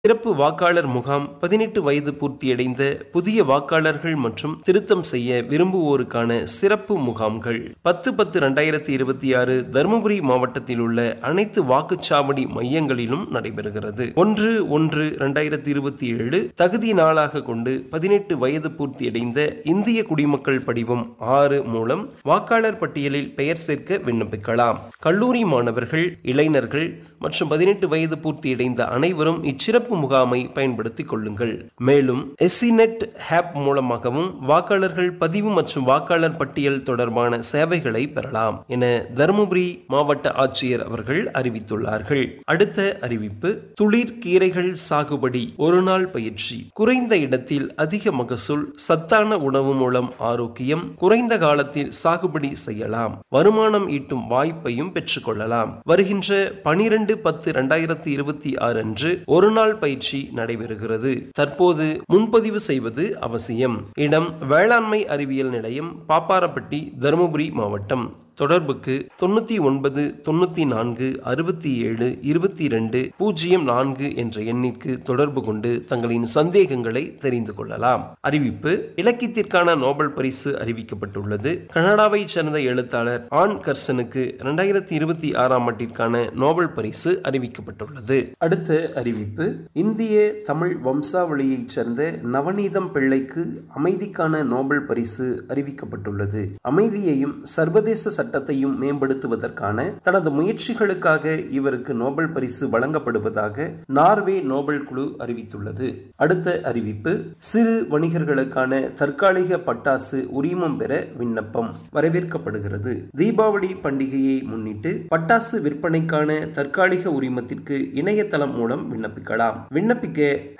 சிறப்பு வாக்காளர் முகாம் பதினெட்டு வயது பூர்த்தியடைந்த புதிய வாக்காளர்கள் மற்றும் திருத்தம் செய்ய விரும்புவோருக்கான சிறப்பு முகாம்கள் பத்து பத்து ரெண்டாயிரத்தி இருபத்தி ஆறு தருமபுரி மாவட்டத்தில் உள்ள அனைத்து வாக்குச்சாவடி மையங்களிலும் நடைபெறுகிறது ஒன்று ஒன்று ரெண்டாயிரத்தி இருபத்தி ஏழு தகுதி நாளாக கொண்டு பதினெட்டு வயது பூர்த்தியடைந்த இந்திய குடிமக்கள் படிவம் ஆறு மூலம் வாக்காளர் பட்டியலில் பெயர் சேர்க்க விண்ணப்பிக்கலாம் கல்லூரி மாணவர்கள் இளைஞர்கள் மற்றும் பதினெட்டு வயது பூர்த்தியடைந்த அனைவரும் இச்சிறப்பு முகாமை பயன்படுத்திக் கொள்ளுங்கள் மேலும் எஸ்சிநெட் ஹேப் மூலமாகவும் வாக்காளர்கள் பதிவு மற்றும் வாக்காளர் பட்டியல் தொடர்பான சேவைகளை பெறலாம் என தருமபுரி மாவட்ட ஆட்சியர் அவர்கள் அறிவித்துள்ளார்கள் அடுத்த அறிவிப்பு துளிர் கீரைகள் சாகுபடி ஒரு நாள் பயிற்சி குறைந்த இடத்தில் அதிக மகசூல் சத்தான உணவு மூலம் ஆரோக்கியம் குறைந்த காலத்தில் சாகுபடி செய்யலாம் வருமானம் ஈட்டும் வாய்ப்பையும் பெற்றுக்கொள்ளலாம் வருகின்ற பனிரெண்டு பத்து இரண்டாயிரத்தி இருபத்தி ஆறு அன்று ஒரு நாள் பயிற்சி நடைபெறுகிறது தற்போது முன்பதிவு செய்வது அவசியம் இடம் வேளாண்மை அறிவியல் நிலையம் பாப்பாரப்பட்டி தருமபுரி மாவட்டம் தொடர்புக்கு தொண்ணூத்தி ஒன்பது தொண்ணூத்தி நான்கு அறுபத்தி ஏழு இருபத்தி இரண்டு பூஜ்ஜியம் நான்கு என்ற எண்ணிற்கு தொடர்பு கொண்டு தங்களின் சந்தேகங்களை தெரிந்து கொள்ளலாம் அறிவிப்பு இலக்கியத்திற்கான நோபல் பரிசு அறிவிக்கப்பட்டுள்ளது கனடாவைச் சேர்ந்த எழுத்தாளர் ஆன் கர்சனுக்கு இரண்டாயிரத்தி இருபத்தி ஆறாம் ஆண்டிற்கான நோபல் பரிசு அறிவிக்கப்பட்டுள்ளது அடுத்த அறிவிப்பு இந்திய தமிழ் வம்சாவளியைச் சேர்ந்த நவநீதம் பிள்ளைக்கு அமைதிக்கான நோபல் பரிசு அறிவிக்கப்பட்டுள்ளது அமைதியையும் சர்வதேச சட்டத்தையும் மேம்படுத்துவதற்கான தனது முயற்சிகளுக்காக இவருக்கு நோபல் பரிசு வழங்கப்படுவதாக நார்வே நோபல் குழு அறிவித்துள்ளது அடுத்த அறிவிப்பு சிறு வணிகர்களுக்கான தற்காலிக பட்டாசு உரிமம் பெற விண்ணப்பம் வரவேற்கப்படுகிறது தீபாவளி பண்டிகையை முன்னிட்டு பட்டாசு விற்பனைக்கான தற்காலிக உரிமத்திற்கு இணையதளம் மூலம் விண்ணப்பிக்கலாம் விண்ணப்பிக்க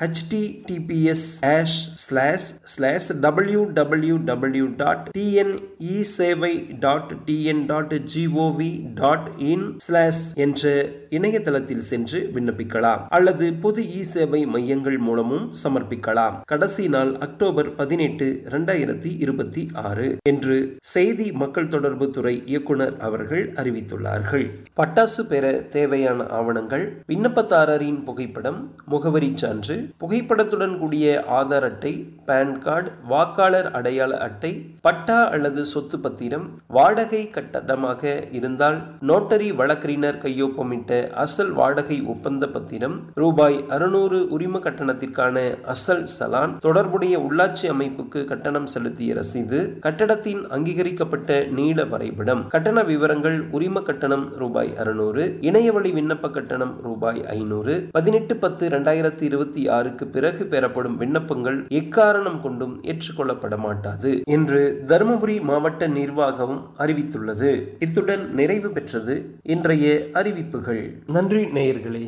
https hash slash slash W W W dot TNE Sevai dot TN dot GOV dot in slash என்ற இணையதளத்தில் சென்று விண்ணப்பிக்கலாம் அல்லது பொது இ சேவை மையங்கள் மூலமும் சமர்ப்பிக்கலாம் கடைசி நாள் அக்டோபர் பதினெட்டு இரண்டாயிரத்தி இருபத்தி ஆறு என்று செய்தி மக்கள் தொடர்பு துறை இயக்குனர் அவர்கள் அறிவித்துள்ளார்கள் பட்டாசு பெற தேவையான ஆவணங்கள் விண்ணப்பதாரரின் புகைப்படம் முகவரி சான்று புகைப்படத்துடன் கூடிய ஆதார் அட்டை பான் கார்டு வாக்காளர் அடையாள அட்டை பட்டா அல்லது சொத்து பத்திரம் வாடகை கட்டடமாக இருந்தால் நோட்டரி வழக்கறிஞர் கையொப்பமிட்ட அசல் வாடகை ஒப்பந்த பத்திரம் ரூபாய் அறுநூறு உரிம கட்டணத்திற்கான அசல் சலான் தொடர்புடைய உள்ளாட்சி அமைப்புக்கு கட்டணம் செலுத்திய ரசீது கட்டடத்தின் அங்கீகரிக்கப்பட்ட நீள வரைபடம் கட்டண விவரங்கள் உரிம கட்டணம் ரூபாய் அறுநூறு இணையவழி விண்ணப்ப கட்டணம் ரூபாய் ஐநூறு பதினெட்டு பத்து இரண்டாயிரத்தி இருபத்தி ஆறுக்கு பிறகு பெறப்படும் விண்ணப்பங்கள் எக்காரணம் கொண்டும் ஏற்றுக்கொள்ளப்பட மாட்டாது என்று தருமபுரி மாவட்ட நிர்வாகம் அறிவித்துள்ளது இத்துடன் நிறைவு பெற்றது இன்றைய அறிவிப்புகள் நன்றி நேயர்களே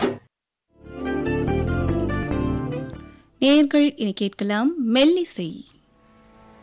நேயர்கள் இனி கேட்கலாம் மெல்லிசை